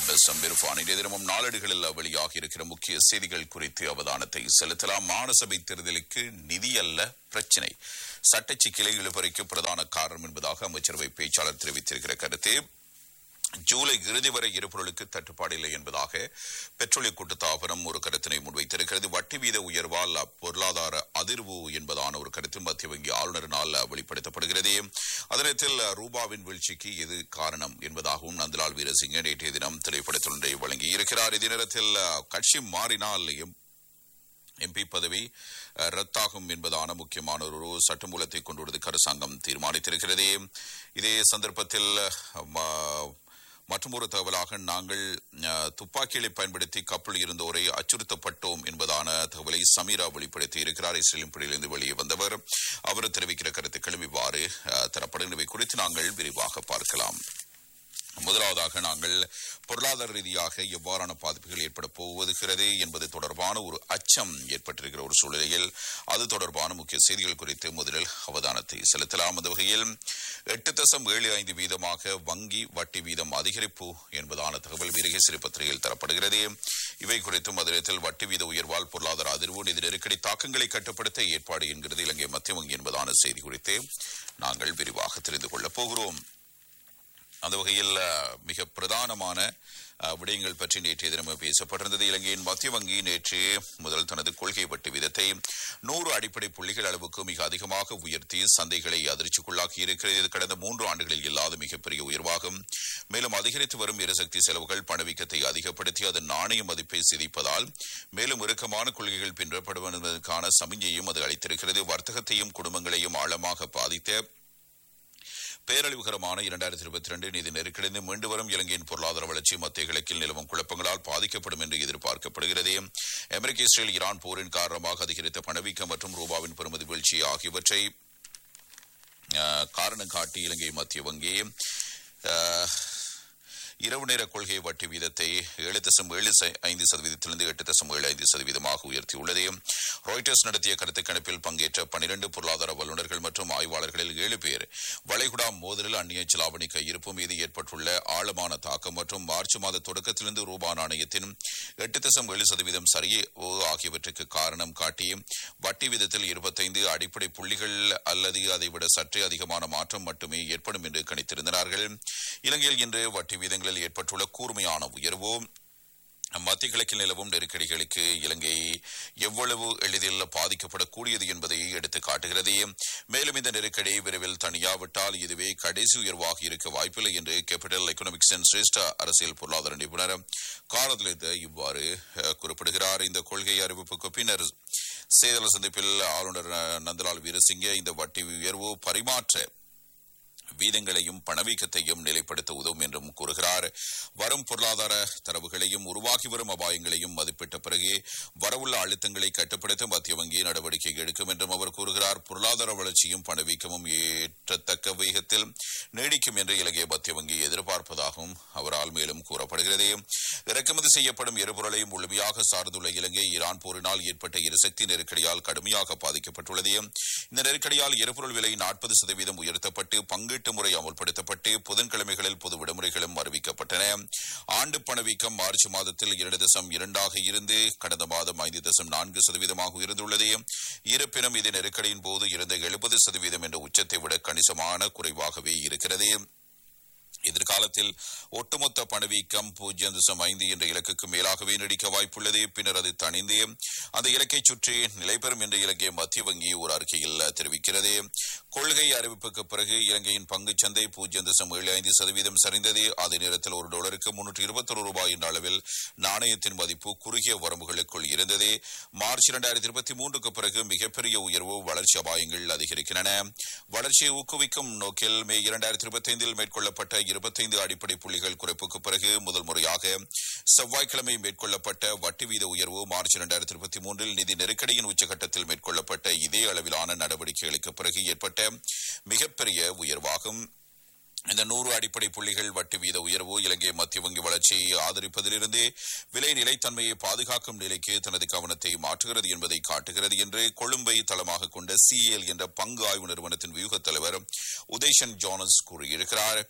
பெசம் இர்ஃபான் இன்றைய தினமும் நாளேடுகளில் வெளியாகி இருக்கிற முக்கிய செய்திகள் குறித்து அவதானத்தை செலுத்தலாம் மாநசபை தேர்தலுக்கு நிதி அல்ல பிரச்சினை சட்ட சிக்கலை இழுபறிக்கு பிரதான காரணம் என்பதாக அமைச்சரவை பேச்சாளர் தெரிவித்திருக்கிற கருத்து ஜூலை இறுதி வரை எரிபொருளுக்கு தட்டுப்பாடு இல்லை என்பதாக பெட்ரோலிய கூட்டுத்தாபனம் ஒரு கருத்தினை முன்வைத்திருக்கிறது வட்டி வீத உயர்வால் பொருளாதார அதிர்வு என்பதான ஒரு கருத்து மத்திய வங்கி ஆளுநரினால் வெளிப்படுத்தப்படுகிறது அதனத்தில் ரூபாவின் வீழ்ச்சிக்கு எது காரணம் என்பதாகவும் நந்தலால் வீரசிங்க நேற்றைய தினம் திரைப்படத்தினரை வழங்கியிருக்கிறார் இதே நேரத்தில் கட்சி மாறினால் எம்பி பதவி அஹ், ரத்தாகும் என்பதான முக்கியமான ஒரு சட்டமூலத்தை கொண்டு வருவதற்கு அரசாங்கம் தீர்மானித்திருக்கிறது இதே சந்தர்ப்பத்தில் ம- மற்றொரு தகவலாக நாங்கள் அஹ், துப்பாக்கிகளை பயன்படுத்தி கப்பலில் இருந்தோரை அச்சுறுத்தப்பட்டோம் என்பதான தகவலை சமீரா வெளிப்படுத்தி இருக்கிறார் இஸ்ரேலின் பிடியிலிருந்து வெளியே வந்தவர் அவர் தெரிவிக்கிற கருத்துக்களும் இவ்வாறு அஹ், தரப்படுகின்றவை குறித்து நாங்கள் விரிவாக பார்க்கலாம் முதலாவதாக நாங்கள் பொருளாதார ரீதியாக எவ்வாறான பாதிப்புகள் ஏற்பட போவதுகிறது என்பது தொடர்பான ஒரு அச்சம் ஏற்பட்டிருக்கிற ஒரு சூழ்நிலையில் அது தொடர்பான முக்கிய செய்திகள் குறித்து முதலில் அவதானத்தை செலுத்தலாம் அந்த வகையில் எட்டு தசம் ஏழு ஐந்து வீதமாக வங்கி வட்டி வீதம் அதிகரிப்பு என்பதான தகவல் வீரகேசரி பத்திரிகையில் தரப்படுகிறது இவை குறித்து மதுரத்தில் வட்டி வீத உயர்வால் பொருளாதார அதிர்வு நிதி நெருக்கடி தாக்கங்களை கட்டுப்படுத்த ஏற்பாடு என்கிறது இலங்கை மத்திய வங்கி என்பதான செய்தி குறித்து நாங்கள் விரிவாக தெரிந்து கொள்ளப் போகிறோம் அந்த வகையில் அஹ், மிக பிரதானமான அஹ், விடயங்கள் பற்றி நேற்றைய தினம் பேசப்பட்டிருந்தது இலங்கையின் மத்திய வங்கி நேற்று முதல் தனது கொள்கை வட்டி வீதத்தை நூறு அடிப்படை புள்ளிகள் அளவுக்கு மிக அதிகமாக உயர்த்தி சந்தைகளை அதிர்ச்சிக்குள்ளாக்கி இருக்கிறது இது கடந்த மூன்று ஆண்டுகளில் இல்லாத மிகப்பெரிய உயர்வாகும் மேலும் அதிகரித்து வரும் எரிசக்தி செலவுகள் பணவீக்கத்தை அதிகப்படுத்தி அதன் நாணய மதிப்பை சிதைப்பதால் மேலும் இறுக்கமான கொள்கைகள் பின்பற்றப்படுவதற்கான சமிஞ்சையும் அது அளித்திருக்கிறது வர்த்தகத்தையும் குடும்பங்களையும் ஆழமாக பாதித்த பேரழிவுகரமான இரண்டாயிரத்தி இருபத்தி ரெண்டு நிதி நெருக்கடிந்து மீண்டு வரும் இலங்கையின் பொருளாதார வளர்ச்சி மத்திய கிழக்கில் நிலவும் குழப்பங்களால் பாதிக்கப்படும் என்று எதிர்பார்க்கப்படுகிறது அமெரிக்க இஸ்ரேல் ஈரான் போரின் காரணமாக அதிகரித்த பணவீக்கம் மற்றும் ரூபாவின் பெறுமதி வீழ்ச்சி ஆகியவற்றை அஹ், காரணம் காட்டி இலங்கை மத்திய வங்கி அஹ், இரவு நேர கொள்கை வட்டி வீதத்தை ஏழு தசம் ஏழு ச- ஐந்து சதவீதத்திலிருந்து எட்டு தசம் ஏழு ஐந்து சதவீதமாக உயர்த்தியுள்ளது ராய்டர்ஸ் நடத்திய கருத்து கணிப்பில் பங்கேற்ற பனிரண்டு பொருளாதார வல்லுநர்கள் மற்றும் ஆய்வாளர்களில் ஏழு பேர் வளைகுடா மோதலில் அந்நிய செலாவணி கையிருப்பு மீது ஏற்பட்டுள்ள ஆழமான தாக்கம் மற்றும் மார்ச் மாத தொடக்கத்திலிருந்து ரூபா நாணயத்தின் எட்டு தசம் ஏழு சதவீதம் சரியவு ஆகியவற்றுக்கு காரணம் காட்டி வட்டி விதத்தில் இருபத்தைந்து அடிப்படை புள்ளிகள் அல்லது அதைவிட சற்றே அதிகமான மாற்றம் மட்டுமே ஏற்படும் என்று கணித்திருந்தார்கள் இலங்கையில் இன்று வட்டி வீதங்களில் ஏற்பட்டுள்ள கூர்மையான உயர்வு மத்திய கிழக்கில் நிலவும் நெருக்கடிகளுக்கு இலங்கை எவ்வளவு எளிதில் பாதிக்கப்படக்கூடியது என்பதை எடுத்து காட்டுகிறது மேலும் இந்த நெருக்கடி விரைவில் தனியாவிட்டால் இதுவே கடைசி உயர்வாக இருக்க வாய்ப்பில்லை என்று கேபிட்டல் எக்கனாமிக்ஸ் அண்ட் சிரேஷ்ட அரசியல் பொருளாதார நிபுணர் காரத்லேத இவ்வாறு அஹ், குறிப்பிடுகிறார் இந்த கொள்கை அறிவிப்புக்கு பின்னர் செய்தியாளர் சந்திப்பில் ஆளுநர் அஹ், நந்தலால் வீரசிங்க இந்த வட்டி உயர்வு பரிமாற்ற வீதங்களையும் பணவீக்கத்தையும் நிலைப்படுத்த உதவும் என்றும் கூறுகிறார் வரும் பொருளாதார தரவுகளையும் உருவாகி வரும் அபாயங்களையும் மதிப்பிட்ட பிறகு வரவுள்ள அழுத்தங்களை கட்டுப்படுத்த மத்திய வங்கி நடவடிக்கை எடுக்கும் என்றும் அவர் கூறுகிறார் பொருளாதார வளர்ச்சியும் பணவீக்கமும் ஏற்றத்தக்க வேகத்தில் நீடிக்கும் என்று இலங்கை மத்திய வங்கி எதிர்பார்ப்பதாகவும் அவரால் மேலும் கூறப்படுகிறது இறக்குமதி செய்யப்படும் எரிபொருளை முழுமையாக சார்ந்துள்ள இலங்கை ஈரான் போரினால் ஏற்பட்ட எரிசக்தி நெருக்கடியால் கடுமையாக பாதிக்கப்பட்டுள்ளது இந்த நெருக்கடியால் எரிபொருள் விலை நாற்பது சதவீதம் உயர்த்தப்பட்டு பங்கீட்டு முறை அமல்படுத்தப்பட்டு புதன்கிழமைகளில் பொது விடுமுறைகளும் அறிவிக்கப்பட்டன ஆண்டு பணவீக்கம் மார்ச் மாதத்தில் இரண்டு தசம் இரண்டாக இருந்து கடந்த மாதம் ஐந்து தசம் நான்கு சதவீதமாக உயர்ந்துள்ளது இருப்பினும் இது நெருக்கடியின் போது இருந்த எழுபது சதவீதம் என்ற உச்சத்தை விட கணிசமான குறைவாகவே இருக்கிறது எதிர்காலத்தில் ஒட்டுமொத்த பணவீக்கம் பூஜ்ஜியம் தசம் ஐந்து என்ற இலக்குக்கு மேலாகவே நீடிக்க வாய்ப்புள்ளது பின்னர் அது தணிந்து அந்த இலக்கை சுற்றி நிலை பெறும் என்று இலங்கை மத்திய வங்கி ஒரு அறிக்கையில் தெரிவிக்கிறது கொள்கை அறிவிப்புக்கு பிறகு இலங்கையின் பங்குச் சந்தை பூஜ்ஜியம் தசம் ஏழு ஐந்து சதவீதம் சரிந்தது அதே நேரத்தில் ஒரு டாலருக்கு முன்னூற்றி இருபத்தொரு ரூபாய் என்ற அளவில் நாணயத்தின் மதிப்பு குறுகிய வரம்புகளுக்குள் இருந்தது மார்ச் இரண்டாயிரத்தி இருபத்தி மூன்றுக்கு பிறகு மிகப்பெரிய உயர்வு வளர்ச்சி அபாயங்கள் அதிகரிக்கின்றன வளர்ச்சியை ஊக்குவிக்கும் நோக்கில் மே இரண்டாயிரத்தி இருபத்தி ஐந்தில் மேற்கொள்ளப்பட்ட இருபத்தைந்து அடிப்படை புள்ளிகள் குறைப்புக்கு பிறகு முதல் முறையாக செவ்வாய்க்கிழமை மேற்கொள்ளப்பட்ட வட்டி வீத உயர்வு மார்ச் இரண்டாயிரத்தி இருபத்தி மூன்றில் நிதி நெருக்கடியின் உச்சகட்டத்தில் மேற்கொள்ளப்பட்ட இதே அளவிலான நடவடிக்கைகளுக்கு பிறகு ஏற்பட்ட மிகப்பெரிய உயர்வாகும் இந்த நூறு அடிப்படை புள்ளிகள் வட்டி வீத உயர்வு இலங்கை மத்திய வங்கி வளர்ச்சியை ஆதரிப்பதிலிருந்து விலை நிலைத்தன்மையை பாதுகாக்கும் நிலைக்கு தனது கவனத்தை மாற்றுகிறது என்பதை காட்டுகிறது என்று கொழும்பை தளமாக கொண்ட சிஎல் என்ற பங்கு ஆய்வு நிறுவனத்தின் வியூகத் தலைவர் உதேஷன் ஜானஸ் கூறியிருக்கிறார்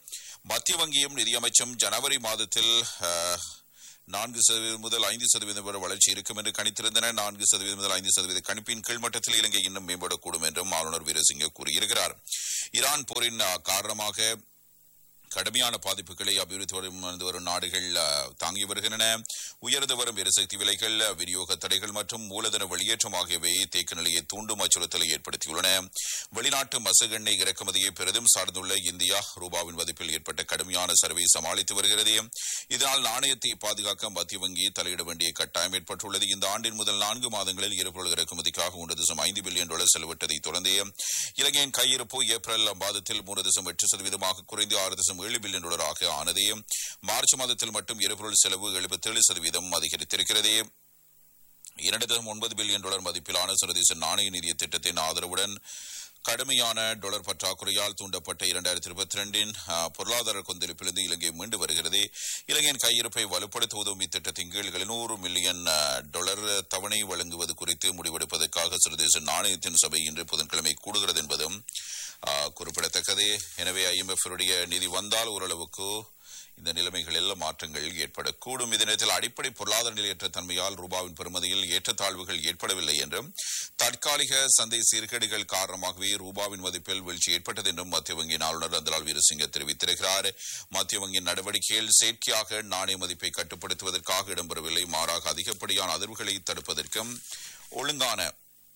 மத்திய வங்கியும் நிதியமைச்சும் ஜனவரி மாதத்தில் அஹ், நான்கு சதவீதம் முதல் ஐந்து சதவீதம் வரை வளர்ச்சி இருக்கும் என்று கணித்திருந்தன நான்கு சதவீதம் முதல் ஐந்து சதவீத கணிப்பின் கீழ்மட்டத்தில் இலங்கை இன்னும் மேம்படக்கூடும் என்றும் ஆளுநர் வீரசிங்க கூறியிருக்கிறார் ஈரான் போரின் அஹ், காரணமாக கடுமையான பாதிப்புகளை அபிவிருத்தி வரும் வரும் நாடுகள் அஹ், தாங்கி வருகின்றன உயர்ந்து வரும் எரிசக்தி விலைகள் விநியோக தடைகள் மற்றும் மூலதன வெளியேற்றம் ஆகியவை தேக்க நிலையை தூண்டும் அச்சுறுத்தலை ஏற்படுத்தியுள்ளன வெளிநாட்டு மசகு எண்ணெய் இறக்குமதியை பெரிதும் சார்ந்துள்ள இந்தியா ரூபாவின் மதிப்பில் ஏற்பட்ட கடுமையான சரிவை சமாளித்து வருகிறது இதனால் நாணயத்தை பாதுகாக்க மத்திய வங்கி தலையிட வேண்டிய கட்டாயம் ஏற்பட்டுள்ளது இந்த ஆண்டின் முதல் நான்கு மாதங்களில் எரிபொருள் இறக்குமதிக்காக ஒன்று தசம் ஐந்து பில்லியன் டாலர் செலவிட்டதை தொடர்ந்து இலங்கையின் கையிருப்பு ஏப்ரல் மாதத்தில் மூன்று தசம் எட்டு சதவீதமாக குறைந்து ஆறு தசம் ஏழு பில்லியன் டாலராக ஆனது மார்ச் மாதத்தில் மட்டும் எரிபொருள் செலவு எழுபத்தேழு சதவீதம் அதிகரித்திருக்கிறது இரண்டு தசம் ஒன்பது பில்லியன் டாலர் மதிப்பிலான சர்வதேச நாணய நிதிய திட்டத்தின் ஆதரவுடன் கடுமையான டாலர் பற்றாக்குறையால் தூண்டப்பட்ட இரண்டாயிரத்தி இருபத்தி ரெண்டின் பொருளாதார கொந்தளிப்பிலிருந்து இலங்கை மீண்டு வருகிறது இலங்கையின் கையிருப்பை வலுப்படுத்துவதும் இத்திட்டத்தின் கீழ் எழுநூறு மில்லியன் அஹ், டாலர் தவணை வழங்குவது குறித்து முடிவெடுப்பதற்காக சர்வதேச நாணயத்தின் சபை இன்று புதன்கிழமை கூடுகிறது என்பதும் அஹ், குறிப்பிடத்தக்கது எனவே ஐஎம்எஃப் நிதி வந்தால் ஓரளவுக்கு இந்த நிலைமைகளில் மாற்றங்கள் ஏற்படக்கூடும் இதே நேரத்தில் அடிப்படை பொருளாதார நிலையற்ற தன்மையால் ரூபாவின் பெறுமதியில் ஏற்றத்தாழ்வுகள் ஏற்படவில்லை என்றும் தற்காலிக சந்தை சீர்கேடுகள் காரணமாகவே ரூபாவின் மதிப்பில் வீழ்ச்சி ஏற்பட்டது என்றும் மத்திய வங்கியின் ஆளுநர் நந்தலால் வீரசிங்க தெரிவித்திருக்கிறார் மத்திய வங்கியின் நடவடிக்கையில் செயற்கையாக நாணய மதிப்பை கட்டுப்படுத்துவதற்காக இடம்பெறவில்லை மாறாக அதிகப்படியான அதிர்வுகளை தடுப்பதற்கும் ஒழுங்கான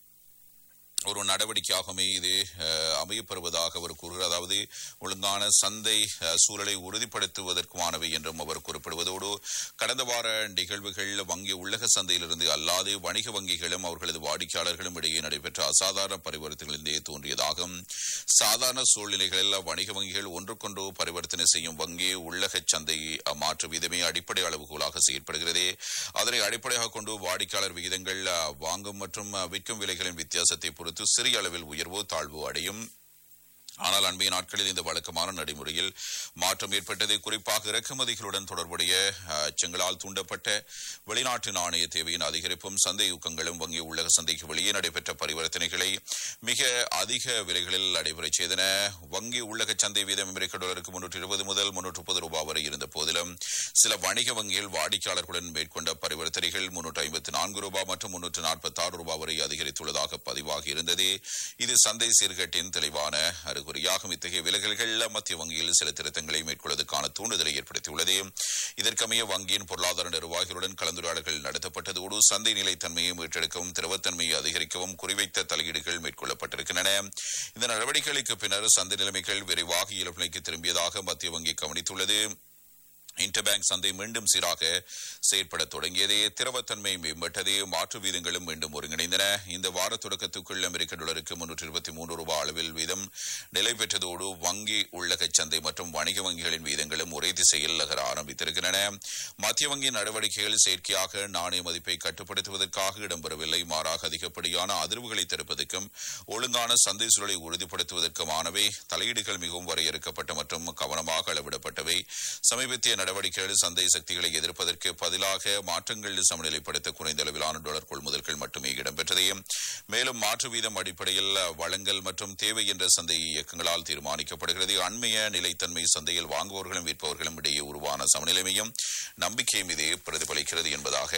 ஒரு நடவடிக்கையாகவே இது அஹ், அமையப்பெறுவதாக அவர் கூறுகிறார் அதாவது ஒழுங்கான சந்தை அஹ், சூழலை உறுதிப்படுத்துவதற்குமானவை என்றும் அவர் குறிப்பிடுவதோடு கடந்த வார நிகழ்வுகள் வங்கி உள்ளக சந்தையிலிருந்து அல்லாது வணிக வங்கிகளும் அவர்களது வாடிக்கையாளர்களும் இடையே நடைபெற்ற அசாதாரண பரிவர்த்தனைகளிலிருந்தே தோன்றியதாகும் சாதாரண சூழ்நிலைகளில் வணிக வங்கிகள் ஒன்றுக்கொன்று பரிவர்த்தனை செய்யும் வங்கி உள்ளக சந்தை அஹ், மாற்று வீதமே அடிப்படை அளவுகோலாக செயற்படுகிறது அதனை அடிப்படையாக கொண்டு வாடிக்கையாளர் விகிதங்கள் அஹ், வாங்கும் மற்றும் அஹ், விற்கும் விலைகளின் வித்தியாசத்தை பொறுத்து சிறிய அளவில் உயர்வோ தாழ்வோ அடையும் ஆனால் அண்மைய நாட்களில் இந்த வழக்கமான நடைமுறையில் மாற்றம் ஏற்பட்டது குறிப்பாக இறக்குமதிகளுடன் தொடர்புடைய அஹ், அச்சங்களால் தூண்டப்பட்ட வெளிநாட்டு நாணய தேவையின் அதிகரிப்பும் சந்தை ஊக்கங்களும் வங்கி உள்ளக சந்தைக்கு வெளியே நடைபெற்ற பரிவர்த்தனைகளை மிக அதிக விலைகளில் நடைபெறச் செய்தன வங்கி உள்ளக சந்தை வீதம் அமெரிக்க டாலருக்கு முன்னூற்று இருபது முதல் முன்னூற்று முப்பது ரூபாய் வரை இருந்த போதிலும் சில வணிக வங்கிகள் வாடிக்கையாளர்களுடன் மேற்கொண்ட பரிவர்த்தனைகள் முன்னூற்று ஐம்பத்தி நான்கு ரூபாய் மற்றும் முன்னூற்று நாற்பத்தி ஆறு ரூபாய் வரை அதிகரித்துள்ளதாக பதிவாகி இருந்தது இது சந்தை சீர்கேட்டின் தெளிவான அறிகுறியாகும் இத்தகைய விலகல்கள் மத்திய வங்கியில் சில திருத்தங்களை மேற்கொள்வதற்கான தூண்டுதலை ஏற்படுத்தியுள்ளது இதற்கமைய வங்கியின் பொருளாதார நிர்வாகிகளுடன் கலந்துரையாடல்கள் நடத்தப்பட்டதோடு சந்தை நிலைத்தன்மையை மீட்டெடுக்கவும் திரவத்தன்மையை அதிகரிக்கவும் குறிவைத்த தலையீடுகள் மேற்கொள்ளப்பட்டிருக்கின்றன இந்த நடவடிக்கைகளுக்கு பின்னர் சந்தை நிலைமைகள் விரைவாக இயல்பு நிலைக்கு திரும்பியதாக மத்திய வங்கி கவனித்துள்ளது இன்டர்பேங்க் சந்தை மீண்டும் சீராக செயற்பட தொடங்கியது திரவத்தன்மை மேம்பட்டது மாற்று வீதங்களும் மீண்டும் ஒருங்கிணைந்தன இந்த வார தொடக்கத்துக்குள் அமெரிக்க டாலருக்கு முன்னூற்று இருபத்தி மூன்று ரூபாய் அளவில் வீதம் நிலை பெற்றதோடு வங்கி உள்ளக சந்தை மற்றும் வணிக வங்கிகளின் வீதங்களும் ஒரே திசையில் நகர ஆரம்பித்திருக்கின்றன மத்திய வங்கியின் நடவடிக்கைகள் செயற்கையாக நாணய மதிப்பை கட்டுப்படுத்துவதற்காக இடம்பெறவில்லை மாறாக அதிகப்படியான அதிர்வுகளை தடுப்பதற்கும் ஒழுங்கான சந்தை சூழலை உறுதிப்படுத்துவதற்குமானவை தலையீடுகள் மிகவும் வரையறுக்கப்பட்ட மற்றும் கவனமாக அளவிடப்பட்டவை சமீபத்திய நடவடிக்கைகள் சந்தை சக்திகளை எதிர்ப்பதற்கு பதிலாக மாற்றங்கள் சமநிலைப்படுத்த குறைந்த அளவிலான டாலர் கொள்முதல்கள் மட்டுமே இடம்பெற்றது மேலும் மாற்று வீதம் அடிப்படையில் வழங்கல் மற்றும் தேவை என்ற சந்தை இயக்கங்களால் தீர்மானிக்கப்படுகிறது அண்மைய நிலைத்தன்மை சந்தையில் வாங்குபவர்களும் விற்பவர்களும் இடையே உருவான சமநிலைமையும் நம்பிக்கையும் இது பிரதிபலிக்கிறது என்பதாக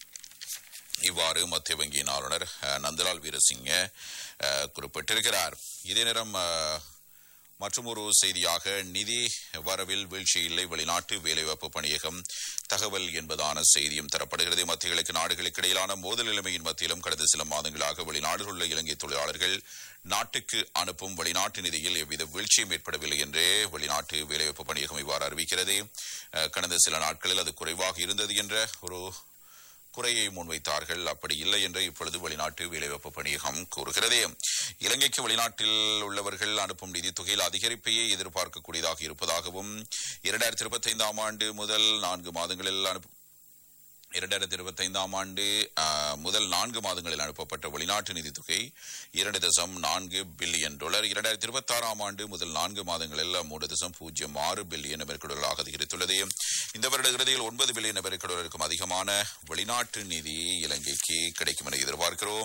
இவ்வாறு மத்திய வங்கியின் ஆளுநர் அஹ், நந்தலால் வீரசிங்க அஹ், குறிப்பிட்டிருக்கிறார் இதே நேரம் அஹ், மற்றொரு செய்தியாக நிதி வரவில் வீழ்ச்சி இல்லை வெளிநாட்டு வேலைவாய்ப்பு பணியகம் தகவல் என்பதான செய்தியும் தரப்படுகிறது மத்திய கிழக்கு நாடுகளுக்கு இடையிலான மோதல் நிலைமையின் மத்தியிலும் கடந்த சில மாதங்களாக வெளிநாடுகளில் உள்ள இலங்கை தொழிலாளர்கள் நாட்டுக்கு அனுப்பும் வெளிநாட்டு நிதியில் எவ்வித வீழ்ச்சியும் ஏற்படவில்லை என்றே வெளிநாட்டு வேலைவாய்ப்பு பணியகம் இவ்வாறு அறிவிக்கிறது அஹ், கடந்த சில நாட்களில் அது குறைவாக இருந்தது என்ற ஒரு குறையை முன்வைத்தார்கள் அப்படி இல்லை என்று இப்பொழுது வெளிநாட்டு வேலைவாய்ப்பு பணியகம் கூறுகிறது இலங்கைக்கு வெளிநாட்டில் உள்ளவர்கள் அனுப்பும் நிதி தொகையில் அதிகரிப்பையே எதிர்பார்க்கக்கூடியதாக இருப்பதாகவும் இரண்டாயிரத்தி இருபத்தி ஐந்தாம் ஆண்டு முதல் நான்கு மாதங்களில் அனுப்பு இரண்டாயிரத்தி இருபத்தி ஐந்தாம் ஆண்டு ஆஹ், முதல் நான்கு மாதங்களில் அனுப்பப்பட்ட வெளிநாட்டு நிதி தொகை இரண்டு தசம் நான்கு பில்லியன் டாலர் இரண்டாயிரத்தி இருபத்தி ஆறாம் ஆண்டு முதல் நான்கு மாதங்களில் மூன்று தசம் பூஜ்ஜியம் ஆறு பில்லியன் அமெரிக்க டாலராக அதிகரித்துள்ளது இந்த வருட இறுதியில் ஒன்பது பில்லியன் அமெரிக்க டாலருக்கும் அதிகமான வெளிநாட்டு நிதி இலங்கைக்கு கிடைக்கும் என எதிர்பார்க்கிறோம்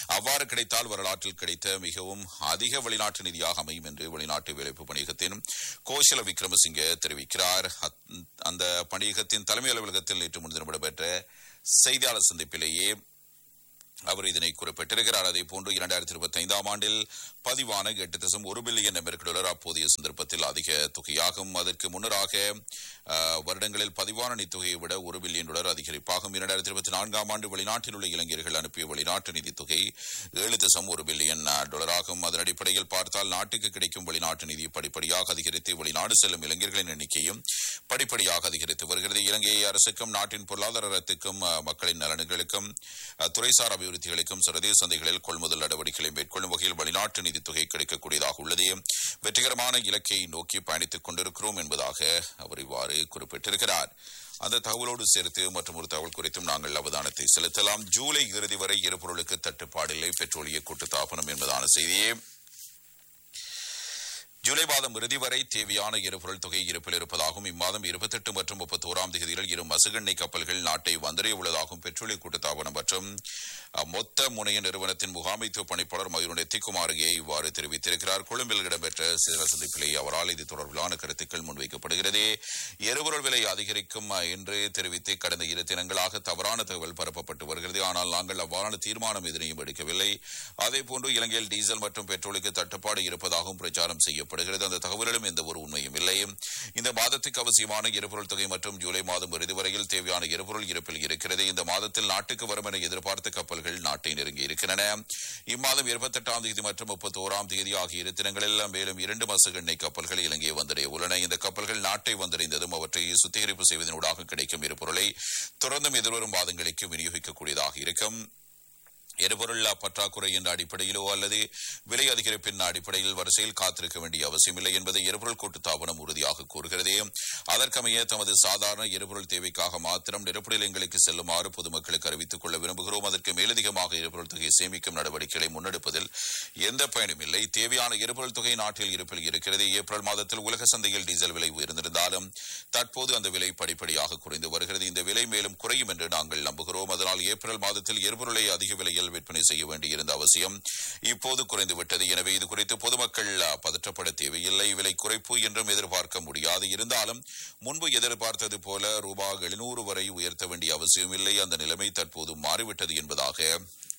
அவ்வாறு கிடைத்தால் வரலாற்றில் கிடைத்த மிகவும் அதிக வெளிநாட்டு நிதியாக அமையும் என்று வெளிநாட்டு வேலைப்பு பணியகத்தின் கோஷல விக்ரமசிங்க தெரிவிக்கிறார் அத்- அந்த பணியகத்தின் தலைமை அலுவலகத்தில் நேற்று முன்தினம் நடைபெற்ற செய்தியாளர் சந்திப்பிலேயே அவர் இதனை குறிப்பிட்டிருக்கிறார் அதே போன்று இரண்டாயிரத்தி இருபத்தி ஐந்தாம் ஆண்டில் பதிவான எட்டு தசம் ஒரு பில்லியன் அமெரிக்க டாலர் அப்போதைய சந்தர்ப்பத்தில் அதிக தொகையாகும் அதற்கு முன்னராக அஹ், வருடங்களில் பதிவான நிதித்தொகையை விட ஒரு பில்லியன் டாலர் அதிகரிப்பாகும் இரண்டாயிரத்தி இருபத்தி நான்காம் ஆண்டு வெளிநாட்டில் உள்ள இளைஞர்கள் அனுப்பிய வெளிநாட்டு நிதித்தொகை ஏழு தசம் ஒரு பில்லியன் அஹ், டாலராகும் அதன் அடிப்படையில் பார்த்தால் நாட்டுக்கு கிடைக்கும் வெளிநாட்டு நிதி படிப்படியாக அதிகரித்து வெளிநாடு செல்லும் இளைஞர்களின் எண்ணிக்கையும் படிப்படியாக அதிகரித்து வருகிறது இலங்கை அரசுக்கும் நாட்டின் பொருளாதாரத்துக்கும் அஹ், மக்களின் நலன்களுக்கும் அஹ், துறைசார் அபிவிருத்திகளுக்கும் சர்வதேச சந்தைகளில் கொள்முதல் நடவடிக்கைகளை மேற்கொள்ளும் வகையில் வெளிநாட்டு நிதித்தொகை கிடைக்கக்கூடியதாக உள்ளது வெற்றிகரமான இலக்கை நோக்கி பயணித்துக் கொண்டிருக்கிறோம் என்பதாக அவர் இவ்வாறு குறிப்பிட்டிருக்கிறார் அந்த தகவலோடு சேர்த்து மற்றும் ஒரு தகவல் குறித்தும் நாங்கள் அவதானத்தை செலுத்தலாம் ஜூலை இறுதி வரை எரிபொருளுக்கு தட்டுப்பாடில்லை பெட்ரோலிய கூட்டுத்தாபனம் என்பதான செய்தியே ஜூலை மாதம் இறுதி வரை தேவையான எரிபொருள் தொகை இருப்பில் இருப்பதாகவும் இம்மாதம் இருபத்தெட்டு மற்றும் முப்பத்தோராம் தேதிகளில் இரு மசுகெண்ணெய் கப்பல்கள் நாட்டை வந்தடைய உள்ளதாகவும் பெட்ரோலிய கூட்டுத்தாபனம் மற்றும் அஹ், மொத்த முனைய நிறுவனத்தின் முகாமைத்துவ பணிப்பாளர் மயூரன் எத்திக்குமாரியே இவ்வாறு தெரிவித்திருக்கிறார் கொழும்பில் இடம்பெற்ற சில சந்திப்பிலே அவரால் இது தொடர்பிலான கருத்துக்கள் முன்வைக்கப்படுகிறது எரிபொருள் விலை அதிகரிக்கும் அஹ், என்று தெரிவித்து கடந்த இரு தினங்களாக தவறான தகவல் பரப்பப்பட்டு வருகிறது ஆனால் நாங்கள் அவ்வாறான தீர்மானம் எதனையும் எடுக்கவில்லை அதேபோன்று இலங்கையில் டீசல் மற்றும் பெட்ரோலுக்கு தட்டுப்பாடு இருப்பதாகவும் பிரச்சாரம் செய்யப்படுகிறது அந்த தகவலிலும் எந்த ஒரு உண்மையும் இல்லை இந்த மாதத்துக்கு அவசியமான எரிபொருள் தொகை மற்றும் ஜூலை மாதம் இறுதி வரையில் தேவையான எரிபொருள் இருப்பில் இருக்கிறது இந்த மாதத்தில் நாட்டுக்கு வரும் என எதிர்பார்த்த கப்பல்கள் நாட்டை நெருங்கி இருக்கின்றன இம்மாதம் இருபத்தெட்டாம் தேதி மற்றும் முப்பத்தோராம் தேதி ஆகிய இரு தினங்களில் மேலும் இரண்டு மசகு எண்ணெய் கப்பல்கள் இலங்கையை வந்தடைய உள்ளன இந்த கப்பல்கள் நாட்டை வந்தடைந்ததும் அவற்றை சுத்திகரிப்பு செய்வதனூடாக கிடைக்கும் எரிபொருளை தொடர்ந்தும் எதிர்வரும் மாதங்களுக்கு விநியோகிக்கக்கூடியதாக இருக்கும் எரிபொருள் பற்றாக்குறை என்ற அடிப்படையிலோ அல்லது விலை அதிகரிப்பின் அடிப்படையில் வரிசையில் காத்திருக்க வேண்டிய அவசியமில்லை என்பதை எரிபொருள் கூட்டுத்தாபனம் உறுதியாக கூறுகிறது அதற்கமைய தமது சாதாரண எரிபொருள் தேவைக்காக மாத்திரம் நிரப்பு நிலையங்களுக்கு செல்லுமாறு பொதுமக்களுக்கு அறிவித்துக் கொள்ள விரும்புகிறோம் அதற்கு மேலதிகமாக எரிபொருள் தொகையை சேமிக்கும் நடவடிக்கைகளை முன்னெடுப்பதில் எந்த பயனும் இல்லை தேவையான எரிபொருள் தொகை நாட்டில் இருப்பில் இருக்கிறது ஏப்ரல் மாதத்தில் உலக சந்தையில் டீசல் விலை உயர்ந்திருந்தாலும் தற்போது அந்த விலை படிப்படியாக குறைந்து வருகிறது இந்த விலை மேலும் குறையும் என்று நாங்கள் நம்புகிறோம் அதனால் ஏப்ரல் மாதத்தில் எரிபொருளை அதிக விலையில் விற்பனை செய்ய வேண்டியிருந்த அவசியம் இப்போது குறைந்துவிட்டது எனவே இது குறித்து பொதுமக்கள் அ, பதற்றப்பட தேவையில்லை விலை குறைப்பு என்றும் எதிர்பார்க்க முடியாது இருந்தாலும் முன்பு எதிர்பார்த்தது போல ரூபாய் எழுநூறு வரை உயர்த்த வேண்டிய அவசியமில்லை அந்த நிலைமை தற்போது மாறிவிட்டது என்பதாக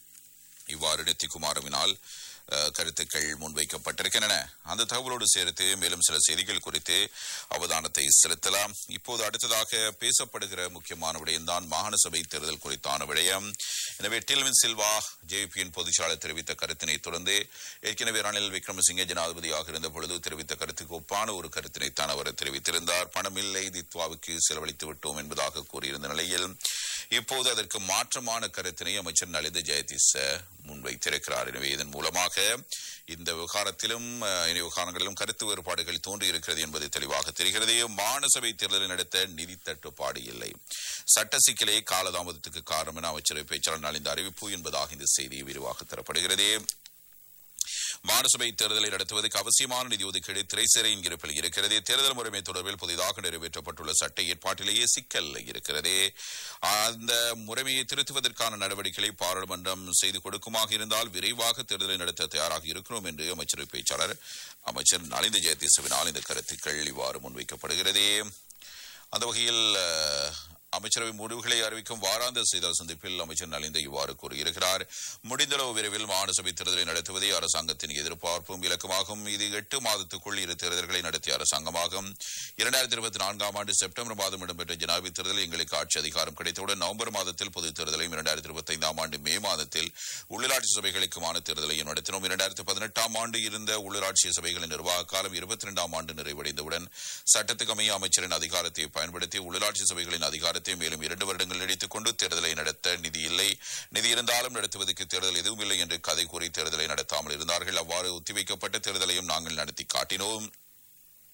இவ்வாறு நெத்திக்குமாரவினால் அஹ், கருத்துக்கள் முன்வைக்கப்பட்டிருக்கின்றன அந்த தகவலோடு சேர்த்து மேலும் சில செய்திகள் குறித்து அவதானத்தை செலுத்தலாம் இப்போது அடுத்ததாக பேசப்படுகிற முக்கியமான விடயம்தான் மாகாண சபை தேர்தல் குறித்தான விடயம் எனவே டில்வின் சில்வா ஜேபியின் பொதுச்சாளர் தெரிவித்த கருத்தினை தொடர்ந்து ஏற்கனவே ரணில் விக்ரமசிங்கே ஜனாதிபதியாக இருந்த பொழுது தெரிவித்த கருத்துக்கு ஒப்பான ஒரு கருத்தினைத்தான் அவர் தெரிவித்திருந்தார் பணமில்லை தித்வாவுக்கு செலவழித்து விட்டோம் என்பதாக கூறியிருந்த நிலையில் இப்போது அதற்கு மாற்றமான கருத்தினை அமைச்சர் நலித ஜெயதிச முன்வைத்திருக்கிறார் எனவே இதன் மூலமாக இந்த விவகாரத்திலும் அஹ், இனி விவகாரங்களிலும் கருத்து வேறுபாடுகள் தோன்றி இருக்கிறது என்பது தெளிவாக தெரிகிறது மாநசபை தேர்தலை நடத்த நிதி தட்டுப்பாடு இல்லை சட்ட சிக்கலே காலதாமதத்துக்கு காரணம் என அமைச்சரவை பேச்சாளர் நலிந்த அறிவிப்பு என்பதாக இந்த செய்தி விரிவாக தரப்படுகிறது மாநசபை தேர்தலை நடத்துவதற்கு அவசியமான நிதி ஒதுக்கீடு திரைசிறையின் இருப்பில் இருக்கிறது தேர்தல் முறைமை தொடர்பில் புதிதாக நிறைவேற்றப்பட்டுள்ள சட்ட ஏற்பாட்டிலேயே சிக்கல் இருக்கிறது அந்த முறைமையை திருத்துவதற்கான நடவடிக்கைகளை பாராளுமன்றம் செய்து கொடுக்குமாக இருந்தால் விரைவாக தேர்தலை நடத்த தயாராக இருக்கிறோம் என்று அமைச்சரவை பேச்சாளர் அமைச்சர் நலிந்த ஜெயதீசவினால் இந்த கருத்துக்கள் இவ்வாறு முன்வைக்கப்படுகிறது அந்த வகையில் அஹ், அமைச்சரவை முடிவுகளை அறிவிக்கும் வாராந்த செய்தியாளர் சந்திப்பில் அமைச்சர் நலிந்த இவ்வாறு கூறியிருக்கிறார் முடிந்தளவு விரைவில் மாநசபை தேர்தலை நடத்துவதே அரசாங்கத்தின் எதிர்பார்ப்பும் இலக்குமாகும் இது எட்டு மாதத்துக்குள் இரு தேர்தல்களை நடத்திய அரசாங்கமாகும் இரண்டாயிரத்தி இருபத்தி நான்காம் ஆண்டு செப்டம்பர் மாதம் இடம்பெற்ற ஜனாதிபதி தேர்தலில் எங்களுக்கு ஆட்சி அதிகாரம் கிடைத்தவுடன் நவம்பர் மாதத்தில் பொதுத் தேர்தலையும் இரண்டாயிரத்தி இருபத்தி ஐந்தாம் ஆண்டு மே மாதத்தில் உள்ளாட்சி சபைகளுக்குமான தேர்தலையும் நடத்தினோம் இரண்டாயிரத்தி பதினெட்டாம் ஆண்டு இருந்த உள்ளாட்சி சபைகளின் நிர்வாக காலம் இருபத்தி இரண்டாம் ஆண்டு நிறைவடைந்தவுடன் சட்டத்துக்கு அமைய அமைச்சரின் அதிகாரத்தை பயன்படுத்தி உள்ளாட்சி சபைகளின் அதிகாரத்தை மேலும் இரண்டு வருடங்கள் நீடித்துக் கொண்டு தேர்தலை நடத்த நிதி இல்லை நிதி இருந்தாலும் நடத்துவதற்கு தேர்தல் எதுவும் இல்லை என்று கதை கூறி தேர்தலை நடத்தாமல் இருந்தார்கள் அவ்வாறு ஒத்திவைக்கப்பட்ட தேர்தலையும் நாங்கள் நடத்தி காட்டினோம்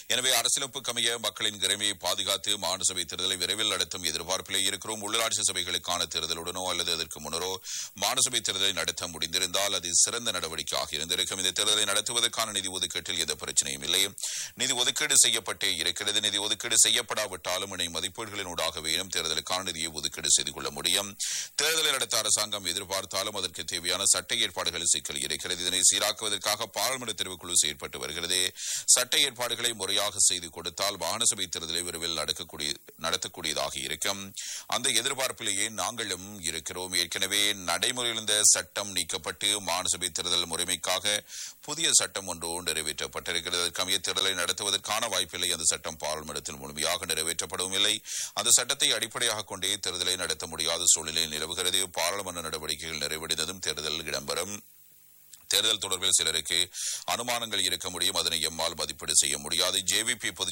எனவே அரசியலமைப்புக்கு அமைய மக்களின் திறமையை பாதுகாத்து மாநில சபை தேர்தலை விரைவில் நடத்தும் எதிர்பார்ப்பிலே இருக்கிறோம் உள்ளாட்சி சபைகளுக்கான தேர்தலுடனோ அல்லது அதற்கு முன்னரோ மாநில சபை தேர்தலை நடத்த முடிந்திருந்தால் அது சிறந்த நடவடிக்கையாக இருந்திருக்கும் இந்த தேர்தலை நடத்துவதற்கான நிதி ஒதுக்கீட்டில் எந்த பிரச்சனையும் இல்லை நிதி ஒதுக்கீடு செய்யப்பட்டே இருக்கிறது நிதி ஒதுக்கீடு செய்யப்படாவிட்டாலும் இணை மதிப்பீடுகளினூடாக வேணும் தேர்தலுக்கான நிதியை ஒதுக்கீடு செய்து கொள்ள முடியும் தேர்தலை நடத்த அரசாங்கம் எதிர்பார்த்தாலும் அதற்கு தேவையான சட்ட ஏற்பாடுகளில் சிக்கல் இருக்கிறது இதனை சீராக்குவதற்காக பாராளுமன்ற தெரிவுக்குழு செயற்பட்டு வருகிறது சட்ட ஏற்பாடுகளை முறையாக செய்து கொடுத்தால் மாகாண சபை தேர்தலை விரைவில் நடக்கக்கூடிய நடத்தக்கூடியதாக இருக்கும் அந்த எதிர்பார்ப்பிலேயே நாங்களும் இருக்கிறோம் ஏற்கனவே நடைமுறையில் இருந்த சட்டம் நீக்கப்பட்டு மாகாண சபை தேர்தல் முறைமைக்காக புதிய சட்டம் ஒன்று நிறைவேற்றப்பட்டிருக்கிறது அதற்கமைய தேர்தலை நடத்துவதற்கான வாய்ப்பில்லை அந்த சட்டம் பாராளுமன்றத்தில் முழுமையாக நிறைவேற்றப்படவும் இல்லை அந்த சட்டத்தை அடிப்படையாக கொண்டே தேர்தலை நடத்த முடியாத சூழ்நிலை நிலவுகிறது பாராளுமன்ற நடவடிக்கைகள் நிறைவடைந்ததும் தேர்தல் இடம்பெறும் தேர்தல் தொடர்பில் சிலருக்கு அனுமானங்கள் இருக்க முடியும் அதனை எம்மால் மதிப்பீடு செய்ய முடியாது ஜேவிபி பொதுச்